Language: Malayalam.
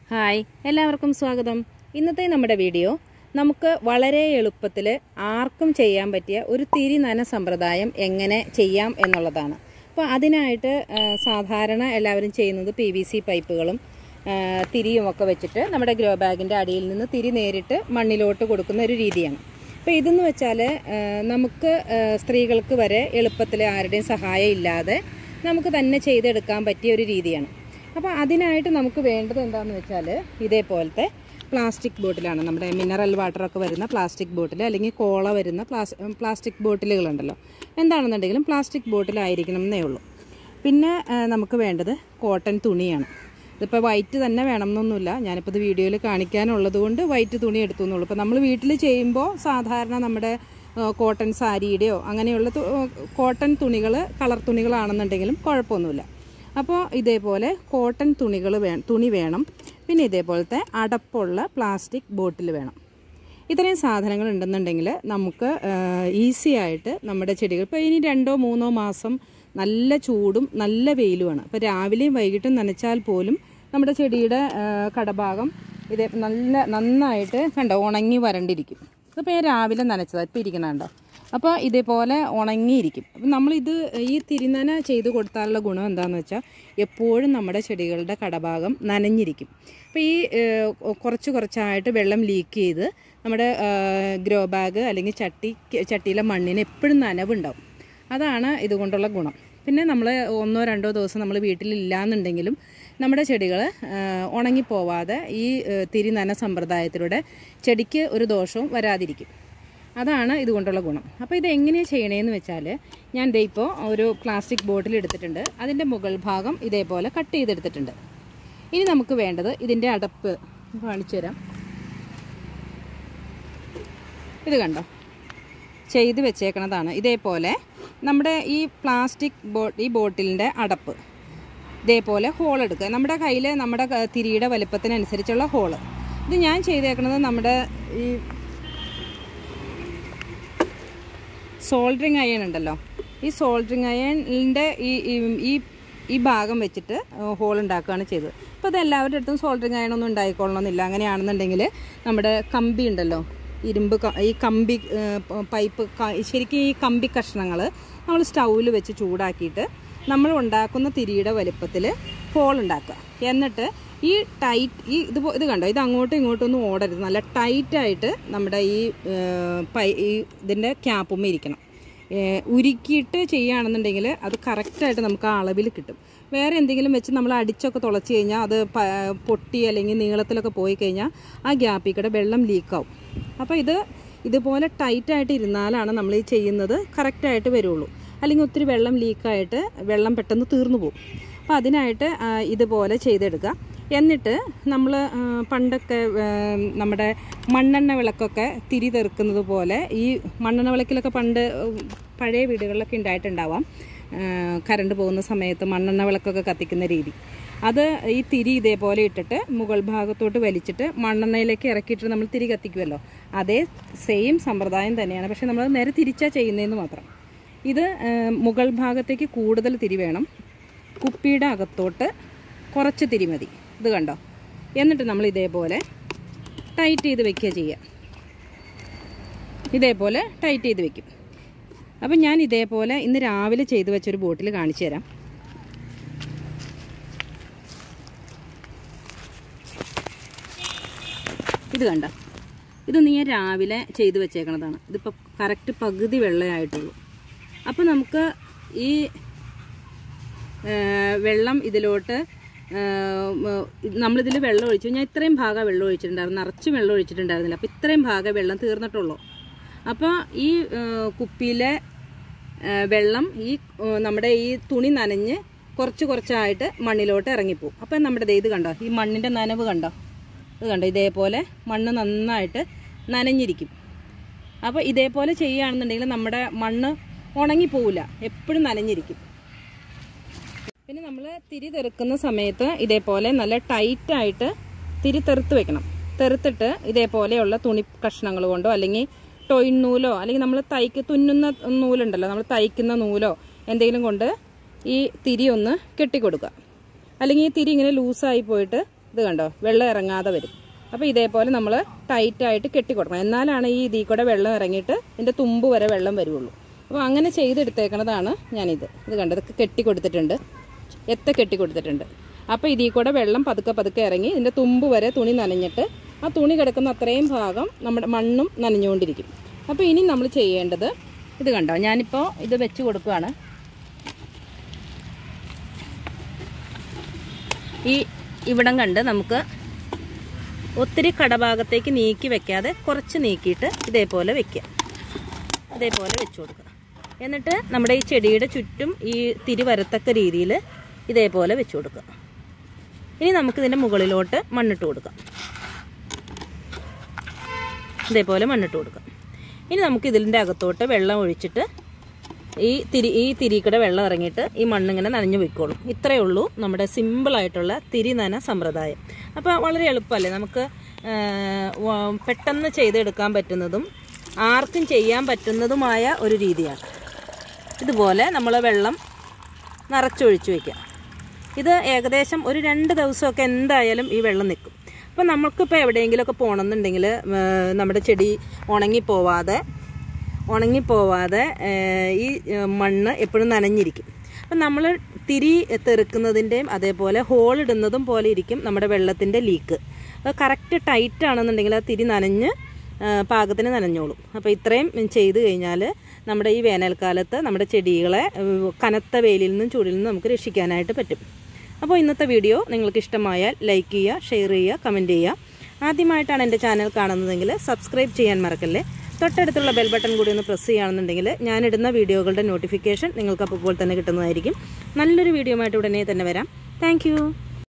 ഹായ് എല്ലാവർക്കും സ്വാഗതം ഇന്നത്തെ നമ്മുടെ വീഡിയോ നമുക്ക് വളരെ എളുപ്പത്തിൽ ആർക്കും ചെയ്യാൻ പറ്റിയ ഒരു തിരി നന സമ്പ്രദായം എങ്ങനെ ചെയ്യാം എന്നുള്ളതാണ് അപ്പോൾ അതിനായിട്ട് ആ, സാധാരണ എല്ലാവരും ചെയ്യുന്നത് പി വി സി പൈപ്പുകളും ആ, തിരിയുമൊക്കെ വെച്ചിട്ട് നമ്മുടെ ഗ്രോ ബാഗിൻ്റെ അടിയിൽ നിന്ന് തിരി നേരിട്ട് മണ്ണിലോട്ട് കൊടുക്കുന്ന ഒരു രീതിയാണ് അപ്പോൾ ഇതെന്ന് വെച്ചാൽ നമുക്ക് ആ, സ്ത്രീകൾക്ക് വരെ എളുപ്പത്തിൽ ആരുടെയും സഹായം ഇല്ലാതെ നമുക്ക് തന്നെ ചെയ്തെടുക്കാൻ പറ്റിയ ഒരു രീതിയാണ് അപ്പോൾ അതിനായിട്ട് നമുക്ക് വേണ്ടത് എന്താണെന്ന് വെച്ചാൽ ഇതേപോലത്തെ പ്ലാസ്റ്റിക് ബോട്ടിലാണ് നമ്മുടെ മിനറൽ വാട്ടറൊക്കെ വരുന്ന പ്ലാസ്റ്റിക് ബോട്ടിൽ അല്ലെങ്കിൽ കോള വരുന്ന പ്ലാസ് പ്ലാസ്റ്റിക് ബോട്ടിലുകളുണ്ടല്ലോ എന്താണെന്നുണ്ടെങ്കിലും പ്ലാസ്റ്റിക് ബോട്ടിലായിരിക്കണം എന്നേ ഉള്ളൂ പിന്നെ ആ, നമുക്ക് വേണ്ടത് കോട്ടൺ തുണിയാണ് ഇതിപ്പോൾ വൈറ്റ് തന്നെ വേണം എന്നൊന്നുമില്ല ഞാനിപ്പോൾ ഇത് വീഡിയോയിൽ കാണിക്കാനുള്ളത് കൊണ്ട് വൈറ്റ് തുണി എടുത്തു എന്നുള്ളൂ ഇപ്പോൾ നമ്മൾ വീട്ടിൽ ചെയ്യുമ്പോൾ സാധാരണ നമ്മുടെ ആ, കോട്ടൺ സാരിയുടെയോ അങ്ങനെയുള്ള തു- കോട്ടൺ തുണികൾ കളർ തുണികളാണെന്നുണ്ടെങ്കിലും കുഴപ്പമൊന്നുമില്ല അപ്പോൾ ഇതേപോലെ കോട്ടൺ തുണികൾ വേ തുണി വേണം പിന്നെ ഇതേപോലത്തെ അടപ്പുള്ള പ്ലാസ്റ്റിക് ബോട്ടിൽ വേണം ഇത്രയും സാധനങ്ങൾ ഉണ്ടെന്നുണ്ടെങ്കിൽ നമുക്ക് ഈസി ആയിട്ട് നമ്മുടെ ചെടികൾ ഇപ്പോൾ ഇനി രണ്ടോ മൂന്നോ മാസം നല്ല ചൂടും നല്ല വെയിലുമാണ് അപ്പോൾ രാവിലെയും വൈകിട്ടും നനച്ചാൽ പോലും നമ്മുടെ ചെടിയുടെ ആ, കടഭാഗം ഇത് നല്ല നന്നായിട്ട് കണ്ടോ ഉണങ്ങി വരണ്ടിരിക്കും ഇതിപ്പോൾ ഞാൻ രാവിലെ നനച്ചതാണ് ഇപ്പോൾ ഇരിക്കണുണ്ടോ അപ്പോൾ ഇതേപോലെ ഉണങ്ങിയിരിക്കും അപ്പം നമ്മളിത് ഈ തിരിനന ചെയ്ത് കൊടുത്താലുള്ള ഗുണം എന്താണെന്ന് വെച്ചാൽ എപ്പോഴും നമ്മുടെ ചെടികളുടെ കടഭാഗം നനഞ്ഞിരിക്കും അപ്പോൾ ഈ ഏഹ്, കുറച്ച് കുറച്ചായിട്ട് വെള്ളം ലീക്ക് ചെയ്ത് നമ്മുടെ ഗ്രോ ബാഗ് അല്ലെങ്കിൽ ചട്ടി ചട്ടിയിലെ മണ്ണിന് എപ്പോഴും നനവുണ്ടാവും അതാണ് ഇതുകൊണ്ടുള്ള ഗുണം പിന്നെ നമ്മൾ ഒന്നോ രണ്ടോ ദിവസം നമ്മൾ വീട്ടിലില്ലാന്നുണ്ടെങ്കിലും നമ്മുടെ ചെടികൾ ഉണങ്ങിപ്പോവാതെ ഈ ഏഹ്, തിരി നന സമ്പ്രദായത്തിലൂടെ ചെടിക്ക് ഒരു ദോഷവും വരാതിരിക്കും അതാണ് ഇതുകൊണ്ടുള്ള ഗുണം അപ്പോൾ ഇത് എങ്ങനെയാണ് ചെയ്യണേന്ന് വെച്ചാൽ ഞാൻ ദേ ഇപ്പോൾ ഒരു പ്ലാസ്റ്റിക് ബോട്ടിൽ എടുത്തിട്ടുണ്ട് അതിൻ്റെ മുകൾ ഭാഗം ഇതേപോലെ കട്ട് ചെയ്തെടുത്തിട്ടുണ്ട് ഇനി നമുക്ക് വേണ്ടത് ഇതിൻ്റെ അടപ്പ് കാണിച്ചു തരാം ഇത് കണ്ടോ ചെയ്ത് വെച്ചേക്കണതാണ് ഇതേപോലെ നമ്മുടെ ഈ പ്ലാസ്റ്റിക് ബോ ഈ ബോട്ടിലിൻ്റെ അടപ്പ് ഇതേപോലെ ഹോൾ എടുക്കുക നമ്മുടെ കയ്യിൽ നമ്മുടെ ക- തിരിയുടെ വലുപ്പത്തിനനുസരിച്ചുള്ള ഹോള് ഇത് ഞാൻ ചെയ്തേക്കുന്നത് നമ്മുടെ ഈ സോൾഡറിങ് അയൺ ഉണ്ടല്ലോ ഈ സോൾഡറിങ് അയണിൻ്റെ ഈ ഈ- ഈ ഈ ഭാഗം വെച്ചിട്ട് ഹോൾ ഉണ്ടാക്കുകയാണ് ചെയ്തത് ഇപ്പോൾ ഇത് എല്ലാവരുടെ അടുത്തും സോൾഡറിങ് അയൺ ഒന്നും ഉണ്ടായിക്കൊള്ളണമെന്നില്ല അങ്ങനെയാണെന്നുണ്ടെങ്കിൽ നമ്മുടെ കമ്പി ഉണ്ടല്ലോ ഇരുമ്പ് ക- ഈ കമ്പി ഏഹ്, പ- പൈപ്പ് ക- ശരിക്കും ഈ കമ്പി കഷ്ണങ്ങൾ നമ്മൾ സ്റ്റൗവിൽ വെച്ച് ചൂടാക്കിയിട്ട് നമ്മൾ ഉണ്ടാക്കുന്ന തിരിയുടെ വലുപ്പത്തിൽ ഹോൾ ഉണ്ടാക്കുക എന്നിട്ട് ഈ ടൈറ്റ് ഈ ഇത് പോ- ഇത് കണ്ടോ ഇത് അങ്ങോട്ടും ഇങ്ങോട്ടും ഒന്നും ഓടരുത് നല്ല ടൈറ്റായിട്ട് നമ്മുടെ ഈ ഏഹ്, പൈ ഈ ഇതിൻ്റെ ക്യാപ്പുമ്മ ഇരിക്കണം ഏഹ്, ഉരുക്കിയിട്ട് ചെയ്യുകയാണെന്നുണ്ടെങ്കിൽ അത് കറക്റ്റായിട്ട് നമുക്ക് ആ അളവിൽ കിട്ടും വേറെ എന്തെങ്കിലും വെച്ച് നമ്മൾ അടിച്ചൊക്കെ തുളച്ച് കഴിഞ്ഞാൽ അത് പ- പൊട്ടി അല്ലെങ്കിൽ നീളത്തിലൊക്കെ പോയി കഴിഞ്ഞാൽ ആ ഗ്യാപ്പിൽ കൂടെ വെള്ളം ലീക്കാവും അപ്പോൾ ഇത് ഇതുപോലെ ടൈറ്റായിട്ട് ഇരുന്നാലാണ് നമ്മൾ ഈ ചെയ്യുന്നത് കറക്റ്റായിട്ട് വരുള്ളൂ അല്ലെങ്കിൽ ഒത്തിരി വെള്ളം ലീക്കായിട്ട് വെള്ളം പെട്ടെന്ന് തീർന്നു പോകും അപ്പോൾ അതിനായിട്ട് ആ, ഇതുപോലെ ചെയ്തെടുക്കുക എന്നിട്ട് നമ്മൾ പണ്ടൊക്കെ ആ, നമ്മുടെ മണ്ണെണ്ണ വിളക്കൊക്കെ തിരി തെറുക്കുന്നത് പോലെ ഈ മണ്ണെണ്ണ വിളക്കിലൊക്കെ പണ്ട് ഉം, പഴയ വീടുകളിലൊക്കെ ഉണ്ടായിട്ടുണ്ടാവാം ആ, കറണ്ട് പോകുന്ന സമയത്ത് മണ്ണെണ്ണ വിളക്കൊക്കെ കത്തിക്കുന്ന രീതി അത് ഈ തിരി ഇതേപോലെ ഇട്ടിട്ട് മുകൾ ഭാഗത്തോട്ട് വലിച്ചിട്ട് മണ്ണെണ്ണയിലേക്ക് ഇറക്കിയിട്ട് നമ്മൾ തിരി കത്തിക്കുമല്ലോ അതേ സെയിം സമ്പ്രദായം തന്നെയാണ് പക്ഷെ നമ്മൾ നേരെ തിരിച്ചാ ചെയ്യുന്നതെന്ന് മാത്രം ഇത് ആ, മുകൾ ഭാഗത്തേക്ക് കൂടുതൽ തിരി വേണം കുപ്പിയുടെ അകത്തോട്ട് കുറച്ച് തിരി മതി ഇത് കണ്ടോ എന്നിട്ട് നമ്മൾ ഇതേപോലെ ടൈറ്റ് ചെയ്ത് വെക്കുക ചെയ്യുക ഇതേപോലെ ടൈറ്റ് ചെയ്ത് വെക്കും അപ്പം ഞാൻ ഇതേപോലെ ഇന്ന് രാവിലെ ചെയ്ത് വെച്ചൊരു ബോട്ടിൽ കാണിച്ചു തരാം ഇത് കണ്ട ഇതൊന്ന് ഞാൻ രാവിലെ ചെയ്ത് വെച്ചേക്കണതാണ് ഇതിപ്പോൾ കറക്റ്റ് പകുതി വെള്ളമായിട്ടുള്ളൂ അപ്പോൾ നമുക്ക് ഈ ആ, വെള്ളം ഇതിലോട്ട് ആ, മ- നമ്മളിതിൽ വെള്ളം ഒഴിച്ചു ഞാൻ ഇത്രയും ഭാഗം വെള്ളം ഒഴിച്ചിട്ടുണ്ടായിരുന്നു നിറച്ചും വെള്ളം ഒഴിച്ചിട്ടുണ്ടായിരുന്നില്ല അപ്പോൾ ഇത്രയും ഭാഗം വെള്ളം തീർന്നിട്ടുള്ളൂ അപ്പോൾ ഈ ആ, കുപ്പിയിലെ ആ, വെള്ളം ഈ ആ, നമ്മുടെ ഈ തുണി നനഞ്ഞ് കുറച്ച് കുറച്ചായിട്ട് മണ്ണിലോട്ട് ഇറങ്ങിപ്പോവും അപ്പം നമ്മുടെ ദേ ഇത് കണ്ടോ ഈ മണ്ണിൻ്റെ നനവ് കണ്ടോ ഇത് കണ്ടോ ഇതേപോലെ മണ്ണ് നന്നായിട്ട് നനഞ്ഞിരിക്കും അപ്പോൾ ഇതേപോലെ ചെയ്യുകയാണെന്നുണ്ടെങ്കിൽ നമ്മുടെ മണ്ണ് ഉണങ്ങിപ്പോവില്ല എപ്പോഴും നനഞ്ഞിരിക്കും പിന്നെ നമ്മൾ തിരി തെറുക്കുന്ന സമയത്ത് ഇതേപോലെ നല്ല ടൈറ്റായിട്ട് തിരി തെറുത്ത് വെക്കണം തെറുത്തിട്ട് ഇതേപോലെയുള്ള തുണി കഷ്ണങ്ങൾ കൊണ്ടോ അല്ലെങ്കിൽ ടൊയിൻ നൂലോ അല്ലെങ്കിൽ നമ്മൾ തയ്ക്ക് തുന്നുന്ന നൂലുണ്ടല്ലോ നമ്മൾ തയ്ക്കുന്ന നൂലോ എന്തെങ്കിലും കൊണ്ട് ഈ തിരി ഒന്ന് കെട്ടിക്കൊടുക്കുക അല്ലെങ്കിൽ ഈ തിരി ഇങ്ങനെ ലൂസായി പോയിട്ട് ഇത് കണ്ടോ വെള്ളം ഇറങ്ങാതെ വരും അപ്പോൾ ഇതേപോലെ നമ്മൾ ടൈറ്റായിട്ട് കെട്ടി കൊടുക്കണം എന്നാലാണ് ഈ ഇതിൽ കൂടെ വെള്ളം ഇറങ്ങിയിട്ട് ഇതിൻ്റെ തുമ്പ് വരെ വെള്ളം വരുള്ളൂ അപ്പോൾ അങ്ങനെ ചെയ്തെടുത്തേക്കണതാണ് ഞാനിത് ഇത് കണ്ടോ ഇതൊക്കെ കെട്ടി കൊടുത്തിട്ടുണ്ട് എത്ത കെട്ടി കൊടുത്തിട്ടുണ്ട് അപ്പോൾ ഇതിൽ കൂടെ വെള്ളം പതുക്കെ പതുക്കെ ഇറങ്ങി ഇതിൻ്റെ തുമ്പ് വരെ തുണി നനഞ്ഞിട്ട് ആ തുണി കിടക്കുന്ന അത്രയും ഭാഗം നമ്മുടെ മണ്ണും നനഞ്ഞുകൊണ്ടിരിക്കും അപ്പോൾ ഇനി നമ്മൾ ചെയ്യേണ്ടത് ഇത് കണ്ടോ ഞാനിപ്പോൾ ഇത് വെച്ച് കൊടുക്കുകയാണ് ഈ ഇവിടം കണ്ട് നമുക്ക് ഒത്തിരി കടഭാഗത്തേക്ക് നീക്കി വെക്കാതെ കുറച്ച് നീക്കിയിട്ട് ഇതേപോലെ വെക്കുക ഇതേപോലെ വെച്ച് കൊടുക്കുക എന്നിട്ട് നമ്മുടെ ഈ ചെടിയുടെ ചുറ്റും ഈ തിരി വരത്തക്ക രീതിയിൽ ഇതേപോലെ വെച്ച് കൊടുക്കുക ഇനി നമുക്കിതിൻ്റെ മുകളിലോട്ട് മണ്ണിട്ട് കൊടുക്കാം ഇതേപോലെ മണ്ണിട്ട് കൊടുക്കാം ഇനി നമുക്ക് ഇതിൻ്റെ അകത്തോട്ട് വെള്ളം ഒഴിച്ചിട്ട് ഈ തിരി ഈ തിരിക്കടെ വെള്ളം ഇറങ്ങിയിട്ട് ഈ മണ്ണിങ്ങനെ നനഞ്ഞു പോയിക്കോളും ഇത്രയേ ഉള്ളൂ നമ്മുടെ സിമ്പിളായിട്ടുള്ള തിരി നന സമ്പ്രദായം അപ്പോൾ വളരെ എളുപ്പമല്ലേ നമുക്ക് ആ, വ- പെട്ടെന്ന് ചെയ്തെടുക്കാൻ പറ്റുന്നതും ആർക്കും ചെയ്യാൻ പറ്റുന്നതുമായ ഒരു രീതിയാണ് ഇതുപോലെ നമ്മൾ വെള്ളം നിറച്ചൊഴിച്ച് വയ്ക്കുക ഇത് ഏകദേശം ഒരു രണ്ട് ദിവസമൊക്കെ എന്തായാലും ഈ വെള്ളം നിൽക്കും അപ്പം നമുക്കിപ്പോൾ എവിടെയെങ്കിലുമൊക്കെ പോകണമെന്നുണ്ടെങ്കിൽ നമ്മുടെ ചെടി ഉണങ്ങിപ്പോവാതെ ഉണങ്ങിപ്പോവാതെ ഏഹ്, ഈ ഏഹ്, മണ്ണ് എപ്പോഴും നനഞ്ഞിരിക്കും അപ്പം നമ്മൾ തിരി തെറുക്കുന്നതിൻ്റെയും അതേപോലെ ഹോൾ ഇടുന്നതും പോലെ ഇരിക്കും നമ്മുടെ വെള്ളത്തിൻ്റെ ലീക്ക് അത് കറക്റ്റ് ടൈറ്റ് ആണെന്നുണ്ടെങ്കിൽ ആ തിരി നനഞ്ഞ് ആ, പാകത്തിന് നനഞ്ഞോളും അപ്പോൾ ഇത്രയും ചെയ്ത് കഴിഞ്ഞാൽ നമ്മുടെ ഈ വേനൽക്കാലത്ത് നമ്മുടെ ചെടികളെ ഏഹ്, കനത്ത വെയിലിൽ നിന്നും ചൂടിൽ നിന്നും നമുക്ക് രക്ഷിക്കാനായിട്ട് പറ്റും അപ്പോൾ ഇന്നത്തെ വീഡിയോ നിങ്ങൾക്ക് ഇഷ്ടമായാൽ ലൈക്ക് ചെയ്യുക ഷെയർ ചെയ്യുക കമൻറ്റ് ചെയ്യുക ആദ്യമായിട്ടാണ് എൻ്റെ ചാനൽ കാണുന്നതെങ്കിൽ സബ്സ്ക്രൈബ് ചെയ്യാൻ മറക്കല്ലേ തൊട്ടടുത്തുള്ള ബെൽ ബട്ടൺ കൂടി ഒന്ന് പ്രസ് ചെയ്യുകയാണെന്നുണ്ടെങ്കിൽ ഞാനിടുന്ന വീഡിയോകളുടെ നോട്ടിഫിക്കേഷൻ നിങ്ങൾക്ക് അപ്പോൾ തന്നെ കിട്ടുന്നതായിരിക്കും നല്ലൊരു വീഡിയോ ആയിട്ട് ഉടനെ തന്നെ വരാം താങ്ക്